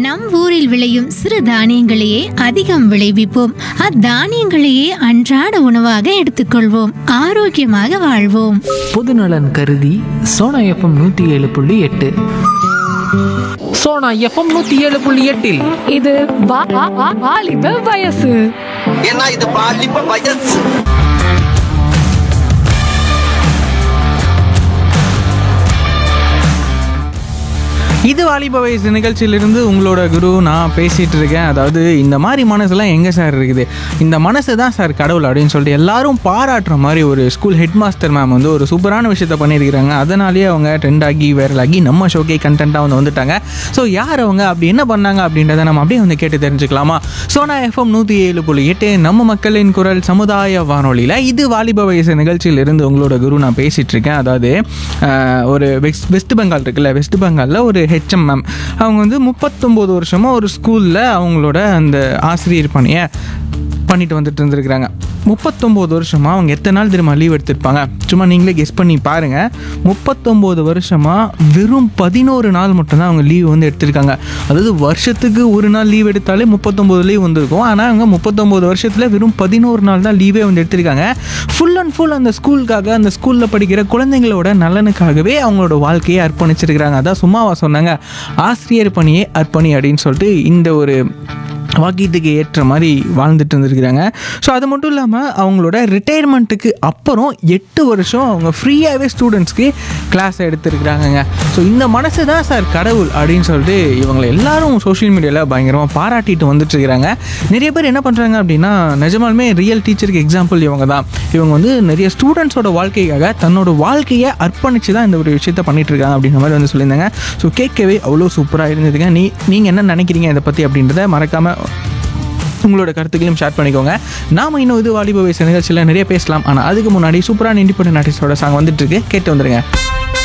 நம் ஊரில் விளையும் சிறு தானியங்களையே அதிகம் விளைவிப்போம் அத்தானியங்களையே அன்றாட உணவாக எடுத்துக்கொள்வோம் ஆரோக்கியமாக வாழ்வோம் பொதுநலன் கருதி சோனா எஃப்எம் நூற்றி ஏழு புள்ளி எட்டு சோனா எஃப்எம் நூற்றி ஏழு புள்ளி எட்டில் இது வா- வா- வா- வாலிப வயசு ஏன்னா இது பாலிப்ப வயசு இது வாலிப வயசு நிகழ்ச்சியிலிருந்து உங்களோட குரு நான் பேசிகிட்டு இருக்கேன் அதாவது இந்த மாதிரி மனசுலாம் எங்கே சார் இருக்குது இந்த மனசு தான் சார் கடவுள் அப்படின்னு சொல்லிட்டு எல்லாரும் பாராட்டுற மாதிரி ஒரு ஸ்கூல் ஹெட் மாஸ்டர் மேம் வந்து ஒரு சூப்பரான விஷயத்த பண்ணியிருக்கிறாங்க அதனாலேயே அவங்க ட்ரெண்ட் ஆகி வைரல் ஆகி நம்ம ஷோக்கே கண்டென்ட்டாக வந்து வந்துட்டாங்க ஸோ யார் அவங்க அப்படி என்ன பண்ணாங்க அப்படின்றத நம்ம அப்படியே வந்து கேட்டு தெரிஞ்சுக்கலாமா சோனா எஃப்எம் நூற்றி ஏழு புள்ளி எட்டு நம்ம மக்களின் குரல் சமுதாய வானொலியில் இது வாலிப வயசு நிகழ்ச்சியிலிருந்து உங்களோட குரு நான் பேசிகிட்டு இருக்கேன் அதாவது ஆஹ், ஒரு வெஸ்ட் வெஸ்ட் பெங்கால் இருக்குல்ல வெஸ்ட் பெங்காலில் ஒரு ஹெச்எம் மேம் அவங்க வந்து முப்பத்தொம்போது வருஷமாக ஒரு ஸ்கூலில் அவங்களோட அந்த ஆசிரியர் பணியை பண்ணிட்டு வந்துட்டு இருந்திருக்கிறாங்க முப்பத்தொம்போது வருஷமாக அவங்க எத்தனை நாள் திரும்ப லீவ் எடுத்திருப்பாங்க சும்மா நீங்களே கெஸ் பண்ணி பாருங்கள் முப்பத்தொம்போது வருஷமாக வெறும் பதினோரு நாள் மட்டும்தான் அவங்க லீவ் வந்து எடுத்திருக்காங்க அதாவது வருஷத்துக்கு ஒரு நாள் லீவ் எடுத்தாலே முப்பத்தொம்போது லீவ் வந்திருக்கும் ஆனால் அவங்க முப்பத்தொம்போது வருஷத்தில் வெறும் பதினோரு நாள் தான் லீவே வந்து எடுத்திருக்காங்க ஃபுல் அண்ட் ஃபுல் அந்த ஸ்கூலுக்காக அந்த ஸ்கூலில் படிக்கிற குழந்தைங்களோட நலனுக்காகவே அவங்களோட வாழ்க்கையை அர்ப்பணிச்சிருக்கிறாங்க அதான் சும்மாவா சொன்னாங்க ஆசிரியர் பணியே அர்ப்பணி அப்படின்னு சொல்லிட்டு இந்த ஒரு வாக்கியத்துக்கு ஏற்ற மாதிரி வாழ்ந்துட்டு இருந்திருக்கிறாங்க ஸோ அது மட்டும் இல்லாமல் அவங்களோட ரிட்டையர்மெண்ட்டுக்கு அப்புறம் எட்டு வருஷம் அவங்க ஃப்ரீயாகவே ஸ்டூடெண்ட்ஸ்க்கு கிளாஸ் எடுத்துருக்குறாங்கங்க ஸோ இந்த மனசு தான் சார் கடவுள் அப்படின்னு சொல்லிட்டு இவங்களை எல்லாரும் சோஷியல் மீடியாவில் பயங்கரமாக பாராட்டிட்டு வந்துட்டு இருக்கிறாங்க நிறைய பேர் என்ன பண்ணுறாங்க அப்படின்னா நிஜமாலுமே ரியல் டீச்சருக்கு எக்ஸாம்பிள் இவங்க தான் இவங்க வந்து நிறைய ஸ்டூடெண்ட்ஸோட வாழ்க்கைக்காக தன்னோட வாழ்க்கையை அர்ப்பணித்து தான் இந்த ஒரு விஷயத்த பண்ணிட்டு இருக்காங்க அப்படின்ற மாதிரி வந்து சொல்லியிருந்தாங்க ஸோ கேட்கவே அவ்வளோ சூப்பராக இருந்ததுங்க நீ நீங்கள் என்ன நினைக்கிறீங்க இதை பற்றி அப்படின்றத மறக்காமல் உங்களோட கருத்துக்களையும் ஷேர் பண்ணிக்கோங்க நாம இன்னும் இது வாலிப வயசு நிகழ்ச்சியில் நிறைய பேசலாம் ஆனால் அதுக்கு முன்னாடி சூப்பரான இண்டிபெண்டன்ட் ஆர்டிஸ்டோட சாங் வந்துட்டு இருக்கு கேட்டு வந்துருங்க